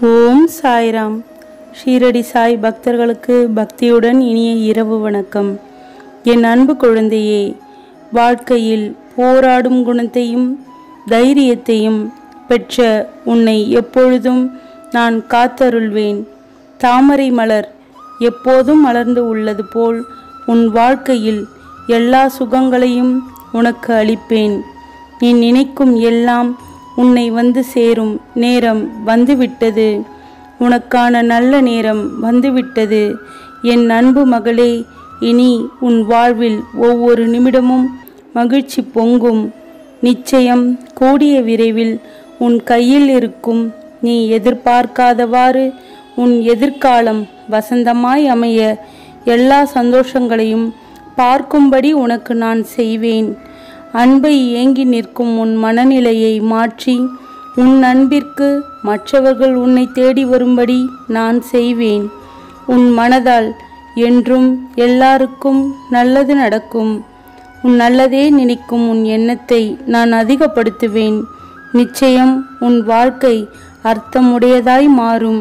ஓம் சாய்ராம் ஷீரடி சாய் பக்தர்களுக்கு பக்தியுடன் இனிய இரவு வணக்கம் என் அன்பு குழந்தையே வாழ்க்கையில் போராடும் குணத்தையும் தைரியத்தையும் பெற்ற உன்னை எப்பொழுதும் நான் காத்தருள்வேன் தாமரை மலர் எப்போதும் மலர்ந்து உள்ளது போல் உன் வாழ்க்கையில் எல்லா சுகங்களையும் உனக்கு அளிப்பேன் நீ நினைக்கும் எல்லாம் உன்னை வந்து சேரும் நேரம் வந்துவிட்டது உனக்கான நல்ல நேரம் வந்துவிட்டது என் அன்பு மகளே இனி உன் வாழ்வில் ஒவ்வொரு நிமிடமும் மகிழ்ச்சி பொங்கும் நிச்சயம் கூடிய விரைவில் உன் கையில் இருக்கும் நீ எதிர்பார்க்காதவாறு உன் எதிர்காலம் வசந்தமாய் அமைய எல்லா சந்தோஷங்களையும் பார்க்கும்படி உனக்கு நான் செய்வேன் அன்பை ஏங்கி நிற்கும் உன் மனநிலையை மாற்றி உன் அன்பிற்கு மற்றவர்கள் உன்னை தேடி வரும்படி நான் செய்வேன் உன் மனதால் என்றும் எல்லாருக்கும் நல்லது நடக்கும் உன் நல்லதே நினைக்கும் உன் எண்ணத்தை நான் அதிகப்படுத்துவேன் நிச்சயம் உன் வாழ்க்கை அர்த்தமுடையதாய் மாறும்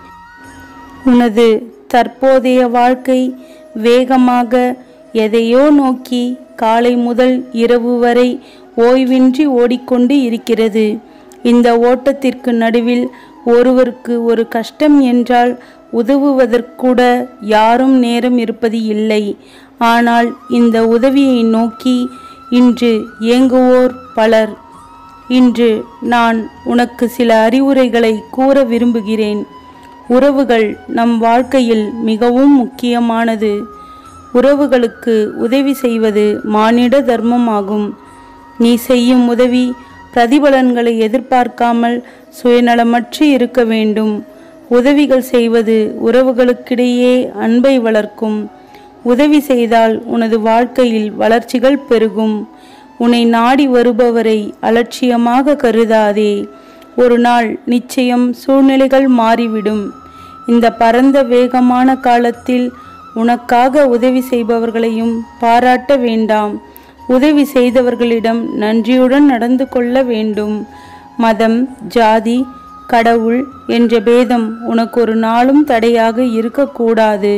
உனது தற்போதைய வாழ்க்கை வேகமாக எதையோ நோக்கி காலை முதல் இரவு வரை ஓய்வின்றி ஓடிக்கொண்டு இருக்கிறது இந்த ஓட்டத்திற்கு நடுவில் ஒருவருக்கு ஒரு கஷ்டம் என்றால் உதவுவதற்கூட யாரும் நேரம் இருப்பது இல்லை ஆனால் இந்த உதவியை நோக்கி இன்று ஏங்குவோர் பலர் இன்று நான் உனக்கு சில அறிவுரைகளை கூற விரும்புகிறேன் உறவுகள் நம் வாழ்க்கையில் மிகவும் முக்கியமானது உறவுகளுக்கு உதவி செய்வது மானிட தர்மமாகும் நீ செய்யும் உதவி பிரதிபலன்களை எதிர்பார்க்காமல் சுயநலமற்று இருக்க வேண்டும் உதவிகள் செய்வது உறவுகளுக்கிடையே அன்பை வளர்க்கும் உதவி செய்தால் உனது வாழ்க்கையில் வளர்ச்சிகள் பெருகும் உன்னை நாடி வருபவரை அலட்சியமாக கருதாதே ஒரு நாள் நிச்சயம் சூழ்நிலைகள் மாறிவிடும் இந்த பரந்த வேகமான காலத்தில் உனக்காக உதவி செய்பவர்களையும் பாராட்ட வேண்டாம் உதவி செய்தவர்களிடம் நன்றியுடன் நடந்து கொள்ள வேண்டும் மதம் ஜாதி கடவுள் என்ற பேதம் உனக்கு ஒரு நாளும் தடையாக இருக்கக்கூடாது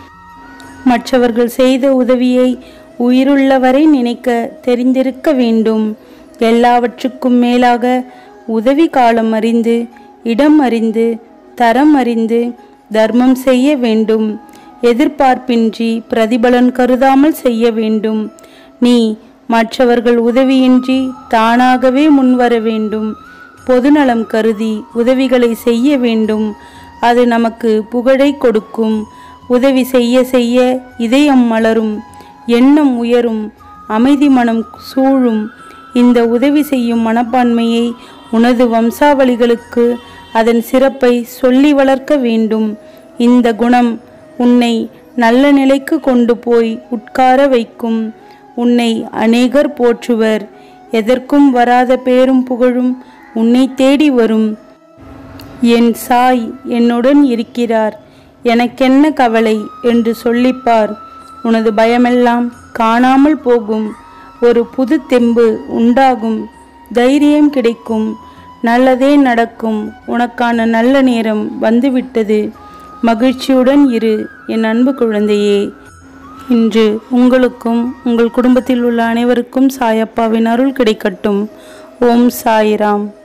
மற்றவர்கள் செய்த உதவியை உயிருள்ளவரை நினைக்க தெரிந்திருக்க வேண்டும் எல்லாவற்றுக்கும் மேலாக உதவி காலம் அறிந்து இடம் அறிந்து தரம் அறிந்து தர்மம் செய்ய வேண்டும் எதிர்பார்ப்பின்றி பிரதிபலன் கருதாமல் செய்ய வேண்டும் நீ மற்றவர்கள் உதவியின்றி தானாகவே முன்வர வேண்டும் பொதுநலம் கருதி உதவிகளை செய்ய வேண்டும் அது நமக்கு புகழை கொடுக்கும் உதவி செய்ய செய்ய இதயம் மலரும் எண்ணம் உயரும் அமைதி மனம் சூழும் இந்த உதவி செய்யும் மனப்பான்மையை உனது வம்சாவளிகளுக்கு அதன் சிறப்பை சொல்லி வளர்க்க வேண்டும் இந்த குணம் உன்னை நல்ல நிலைக்கு கொண்டு போய் உட்கார வைக்கும் உன்னை அநேகர் போற்றுவர் எதற்கும் வராத பேரும் புகழும் உன்னை தேடி வரும் என் சாய் என்னுடன் இருக்கிறார் எனக்கென்ன கவலை என்று சொல்லிப்பார் உனது பயமெல்லாம் காணாமல் போகும் ஒரு புது தெம்பு உண்டாகும் தைரியம் கிடைக்கும் நல்லதே நடக்கும் உனக்கான நல்ல நேரம் வந்துவிட்டது மகிழ்ச்சியுடன் இரு என் அன்பு குழந்தையே இன்று உங்களுக்கும் உங்கள் குடும்பத்தில் உள்ள அனைவருக்கும் சாயப்பாவின் அருள் கிடைக்கட்டும் ஓம் சாய்ராம்